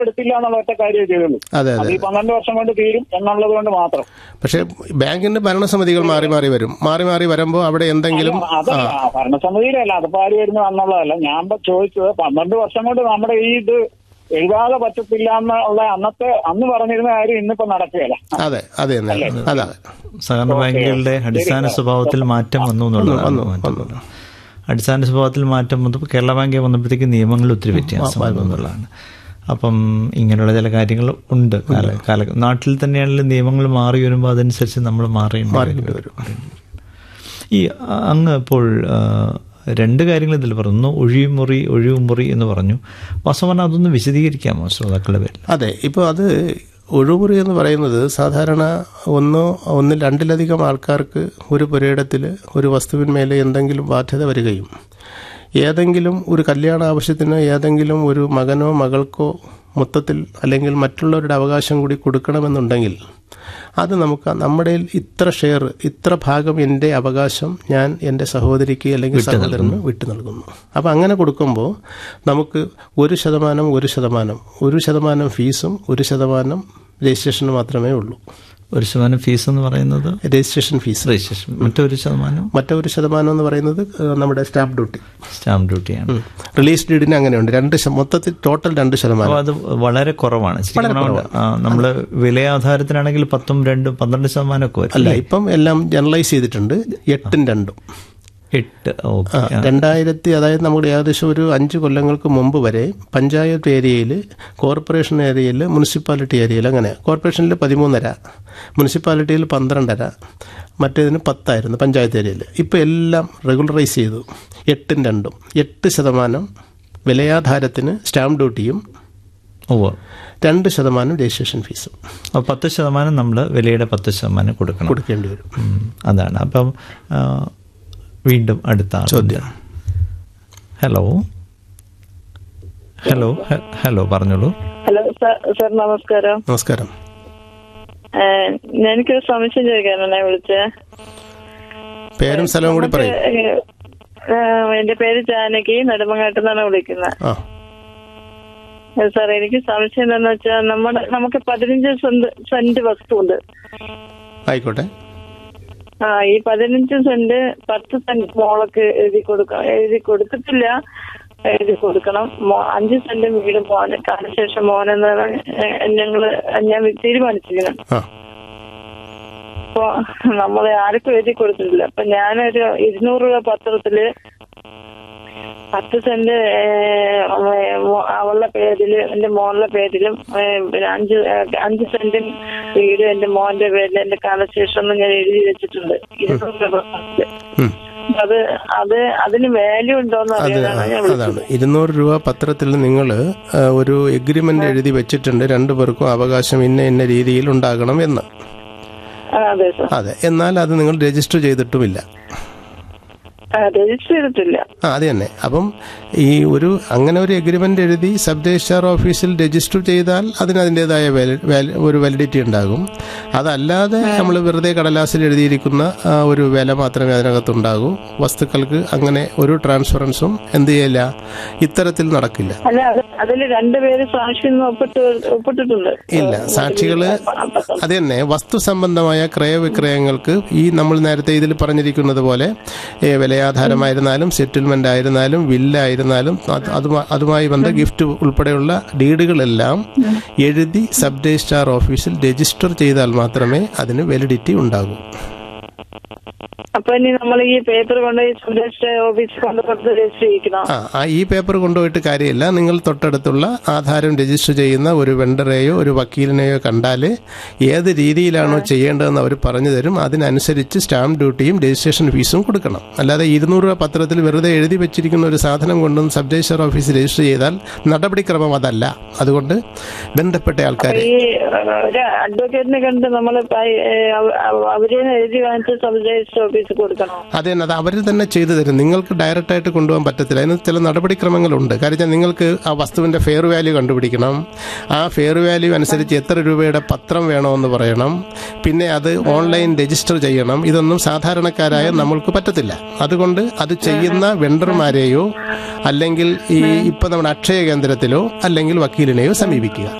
എടുത്തില്ല എന്നുള്ള ഒറ്റ കാര്യം ചെയ്തുള്ളൂ അതെ അത് അതെ ഈ പന്ത്രണ്ട് വർഷം കൊണ്ട് തീരും എന്നുള്ളത് കൊണ്ട് മാത്രം പക്ഷേ ബാങ്കിന്റെ ഭരണസമിതികൾ മാറി മാറി വരും മാറി മാറി വരുമ്പോൾ അവിടെ എന്തെങ്കിലും അതല്ല ഭരണസമിതിയിലല്ല അത് പാടി വരുന്നു എന്നുള്ളതല്ല ഞാൻ ഇപ്പൊ ചോദിച്ചത് പന്ത്രണ്ട് വർഷം കൊണ്ട് നമ്മുടെ ഈ ഇത് എഴുതാതെ പറ്റത്തില്ല എന്നുള്ള അന്നത്തെ അന്ന് പറഞ്ഞിരുന്ന കാര്യം ഇന്നിപ്പോ നടക്കുകയല്ല അതെ അതെ തന്നെ അതെ സഹകരണ ബാങ്കുകളുടെ അടിസ്ഥാന സ്വഭാവത്തിൽ മാറ്റം വന്നു എന്നുള്ളതാണ് മാറ്റം. അടിസ്ഥാന സ്വഭാവത്തിൽ മാറ്റം വന്നപ്പോൾ കേരള ബാങ്ക് വന്നപ്പോഴത്തേക്ക് നിയമങ്ങളിൽ ഒത്തിരി വ്യത്യാസം വന്നു എന്നുള്ളതാണ് അപ്പം ഇങ്ങനെയുള്ള ചില കാര്യങ്ങൾ ഉണ്ട് കാല കാല നാട്ടിൽ തന്നെയാണെങ്കിലും നിയമങ്ങൾ മാറി വരുമ്പോൾ അതനുസരിച്ച് നമ്മൾ മാറേണ്ടി വരും ഈ അ- അങ്ങ് ഇപ്പോൾ ആ, രണ്ട് കാര്യങ്ങൾ ഇതിൽ പറഞ്ഞു ഒന്ന് ഒഴിമുറി ഒഴിവുമുറി എന്ന് പറഞ്ഞു വാസ്തവന അതൊന്ന് വിശദീകരിക്കാമോ ശ്രോതാക്കളുടെ പേരിൽ അതെ ഇപ്പോൾ അത് ഒഴിമുറി എന്ന് പറയുന്നത് സാധാരണ ഒന്നോ ഒന്നിൽ രണ്ടിലധികം ആൾക്കാർക്ക് ഒരു പുരയിടത്തിൽ ഒരു വസ്തുവിന്മേലെ എന്തെങ്കിലും ബാധ്യത വരികയും ഏതെങ്കിലും ഒരു കല്യാണ ആവശ്യത്തിന് ഏതെങ്കിലും ഒരു മകനോ മകൾക്കോ മൊത്തത്തിൽ അല്ലെങ്കിൽ മറ്റുള്ളവരുടെ അവകാശം കൂടി കൊടുക്കണമെന്നുണ്ടെങ്കിൽ അത് നമുക്ക് നമ്മുടെ ഇത്ര ഷെയർ ഇത്ര ഭാഗം എൻ്റെ അവകാശം ഞാൻ എൻ്റെ സഹോദരിക്ക് അല്ലെങ്കിൽ സഹോദരന് വിട്ടു നൽകുന്നു അപ്പം അങ്ങനെ കൊടുക്കുമ്പോൾ നമുക്ക് ഒരു ശതമാനം ഒരു ശതമാനം ഒരു ശതമാനം ഫീസും ഒരു ശതമാനം രജിസ്ട്രേഷന് മാത്രമേ ഉള്ളൂ ഒരു ശതമാനം ഫീസ് എന്ന് പറയുന്നത് രജിസ്ട്രേഷൻ ഫീസ് രജിസ്ട്രേഷൻ മറ്റൊരു ശതമാനം മറ്റൊരു ശതമാനം എന്ന് പറയുന്നത് ഏഹ്, നമ്മുടെ സ്റ്റാമ്പ് ഡ്യൂട്ടി സ്റ്റാമ്പ് ഡ്യൂട്ടിയാണ് റിലീസ് ഡീഡിന് അങ്ങനെയുണ്ട് രണ്ട് ശ- മൊത്തത്തിൽ ടോട്ടൽ രണ്ട് ശതമാനം അപ്പോൾ അത് വളരെ കുറവാണ് ശരിക്കും പറഞ്ഞാൽ, ആ, നമ്മള് വിലയാധാരത്തിനാണെങ്കിൽ പത്തും രണ്ടും പന്ത്രണ്ട് ശതമാനം ഒക്കെ വരും അല്ല ഇപ്പം എല്ലാം ജനറലൈസ് ചെയ്തിട്ടുണ്ട് എട്ടും രണ്ടും എട്ട് ഓക്കെ ആ, രണ്ടായിരത്തി അതായത് നമ്മുടെ ഏകദേശം ഒരു അഞ്ച് കൊല്ലങ്ങൾക്ക് മുമ്പ് വരെ പഞ്ചായത്ത് ഏരിയയിൽ കോർപ്പറേഷൻ ഏരിയയിൽ മുനിസിപ്പാലിറ്റി ഏരിയയിൽ അങ്ങനെ കോർപ്പറേഷനിൽ പതിമൂന്നര മുനിസിപ്പാലിറ്റിയിൽ പന്ത്രണ്ടര മറ്റേതിന് പത്തായിരുന്നു പഞ്ചായത്ത് ഏരിയയിൽ ഇപ്പോൾ എല്ലാം റെഗുലറൈസ് ചെയ്തു എട്ടും രണ്ടും എട്ട് ശതമാനം വിലയാധാരത്തിന് സ്റ്റാമ്പ് ഡ്യൂട്ടിയും ഓ രണ്ട് ശതമാനം രജിസ്ട്രേഷൻ ഫീസും അപ്പോൾ പത്ത് ശതമാനം നമ്മൾ വിലയുടെ പത്ത് ശതമാനം കൊടുക്കണം കൊടുക്കേണ്ടി വരും ഉം, അതാണ് അപ്പം ആ, വീണ്ടും അടുത്ത ചോദ്യം ഹലോ ഹലോ ഹെ- ഹലോ പറഞ്ഞോളൂ ഹലോ സാർ സാർ നമസ്കാരം നമസ്കാരം ഏഹ് എനിക്കൊരു സംശയം ചോദിക്കാനാണ് വിളിച്ചത് പേരും സ്ഥലവും കൂടി പറയും ഏഹ് എന്റെ പേര് ജാനകി നെടുമങ്ങാട്ട് നിന്നാണ് വിളിക്കുന്നത് ആ ഏഹ് സാർ എനിക്ക് സംശയം എന്താന്ന് വെച്ചാൽ നമ്മുടെ നമുക്ക് പതിനഞ്ച് സെന്റ് സെന്റ് വസ്തു ഉണ്ട് ആയിക്കോട്ടെ ആ ഈ പതിനഞ്ച് സെന്റ് പത്ത് സെന്റ് മോളക്ക് എഴുതി കൊടുക്കണം എഴുതി കൊടുത്തിട്ടില്ല എഴുതി കൊടുക്കണം മോ- അഞ്ച് സെന്റ് വീട് മോന് കാലശേഷം മോനെന്നാണ് ഏഹ് ഞങ്ങള് ഞാൻ തീരുമാനിച്ചിരിക്കുന്നത് ആ അപ്പൊ നമ്മളെ ആർക്കും എഴുതി കൊടുത്തിട്ടില്ല അപ്പൊ ഞാനൊരു ഇരുന്നൂറ് രൂപ പത്രത്തില് പത്ത് സെന്റ് ഏഹ്, മോ- അവളുടെ പേരില് എന്റെ മോളുടെ പേരിലും ഏഹ്, പിന്നെ അഞ്ച് ഏഹ്, അഞ്ച് സെന്റും വീട് എന്റെ മോന്റെ പേരിൽ എന്റെ കാലശേഷം എന്ന് ഞാൻ എഴുതി വെച്ചിട്ടുണ്ട് ഇരുന്നൂറ് രൂപ പത്രത്തില് ഉം. അത് അത് അതിന് വാല്യൂ ഉണ്ടോന്ന് അത് അറിയാനാണ് ഞാൻ വിളിച്ചത് അതാണ് ഇരുന്നൂറ് രൂപ പത്രത്തിൽ നിങ്ങൾ ഒരു എഗ്രിമെന്റ് എഴുതി വെച്ചിട്ടുണ്ട് രണ്ടു പേർക്കും അവകാശം ഇന്ന ഇന്ന രീതിയിൽ ഉണ്ടാകണം എന്ന് ആ, അതെ സാർ അതെ എന്നാൽ അത് നിങ്ങൾ രജിസ്റ്റർ ചെയ്തിട്ടുമില്ല രജിസ്റ്റർ ചെയ്തിട്ടില്ല ആ അത് തന്നെ അപ്പം ഈ ഒരു അങ്ങനെ ഒരു എഗ്രിമെന്റ് എഴുതി സബ് രജിസ്ട്രാർ ഓഫീസിൽ രജിസ്റ്റർ ചെയ്താൽ അതിന് അതിൻ്റെതായ ഒരു വാലിഡിറ്റി ഉണ്ടാകും അതല്ലാതെ നമ്മൾ വെറുതെ കടലാസിൽ എഴുതിയിരിക്കുന്ന ആ, ഒരു വില മാത്രമേ അതിനകത്തുണ്ടാകൂ വസ്തുക്കൾക്ക് അങ്ങനെ ഒരു ട്രാൻസ്ഫറൻസും എന്ത് ചെയ്യില്ല ഇത്തരത്തിൽ നടക്കില്ല അല്ല അത് അതിൽ രണ്ടുപേര് സാക്ഷി നിന്ന് ഒപ്പിട്ട് ഒപ്പിട്ടിട്ടുണ്ട് ഇല്ല സാക്ഷികള് അത് തന്നെ വസ്തു സംബന്ധമായ ക്രയവിക്രയങ്ങൾക്ക് ഈ നമ്മൾ നേരത്തെ ഇതിൽ പറഞ്ഞിരിക്കുന്നത് പോലെ ഏ, വിലയാധാരമായിരുന്നാലും സെറ്റിൽമെന്റ് ആയിരുന്നാലും വില്ലായിരുന്നാലും അത് അതുമാ- അതുമായി ബന്ധ ഗിഫ്റ്റ് ഉൾപ്പെടെയുള്ള ഡീഡുകളെല്ലാം എഴുതി സബ് രജിസ്ട്രാർ ഓഫീസിൽ രജിസ്റ്റർ ചെയ്താൽ മാത്രമേ അതിന് വാലിഡിറ്റി ഉണ്ടാകൂ അപ്പൊ ഇനി നമ്മൾ ഈ പേപ്പർ കൊണ്ട് രജിസ്റ്റർ ഓഫീസിൽ കൊണ്ട് കൊടുത്ത് രജിസ്റ്റർ ചെയ്യിക്കണം ആ ആ ഈ പേപ്പർ കൊണ്ടുപോയിട്ട് കാര്യമില്ല നിങ്ങൾ തൊട്ടടുത്തുള്ള ആധാരം രജിസ്റ്റർ ചെയ്യുന്ന ഒരു വെണ്ടറെയോ ഒരു വക്കീലിനെയോ കണ്ടാൽ ഏത് രീതിയിലാണോ ചെയ്യേണ്ടതെന്ന് അവർ പറഞ്ഞു തരും അതിനനുസരിച്ച് സ്റ്റാമ്പ് ഡ്യൂട്ടിയും രജിസ്ട്രേഷൻ ഫീസും കൊടുക്കണം അല്ലാതെ ഇരുന്നൂറ് രൂപ പത്രത്തിൽ വെറുതെ എഴുതി വെച്ചിരിക്കുന്ന ഒരു സാധനം കൊണ്ടും സബ് രജിസ്റ്റർ ഓഫീസിൽ രജിസ്റ്റർ ചെയ്താൽ നടപടിക്രമം അതല്ല അതുകൊണ്ട് ബന്ധപ്പെട്ട ആൾക്കാരെ ഈ ഏഹ്, ഒരു അഡ്വക്കേറ്റിനെ കണ്ട് നമ്മൾ അവരെ എഴുതി വാങ്ങിച്ച സബ് രജിസ്റ്റർ ഓഫീസിൽ എഴുതി കൊടുക്കണോ അത് തന്നെ അത് അവർ തന്നെ ചെയ്തു തരും നിങ്ങൾക്ക് ഡയറക്റ്റ് ആയിട്ട് കൊണ്ടുപോകാൻ പറ്റത്തില്ല അതിന് ചില നടപടിക്രമങ്ങളുണ്ട് കാര്യം വെച്ചാൽ നിങ്ങൾക്ക് ആ വസ്തുവിൻ്റെ ഫെയർ വാല്യൂ കണ്ടുപിടിക്കണം ആ ഫെയർ വാല്യൂ അനുസരിച്ച് എത്ര രൂപയുടെ പത്രം വേണമെന്ന് പറയണം പിന്നെ അത് ഓൺലൈൻ രജിസ്റ്റർ ചെയ്യണം ഇതൊന്നും സാധാരണക്കാരായ നമ്മൾക്ക് പറ്റത്തില്ല അതുകൊണ്ട് അത് ചെയ്യുന്ന വെണ്ടർമാരെയോ അല്ലെങ്കിൽ ഈ ഇപ്പം നമ്മുടെ അക്ഷയ കേന്ദ്രത്തിലോ അല്ലെങ്കിൽ വക്കീലിനെയോ സമീപിക്കുക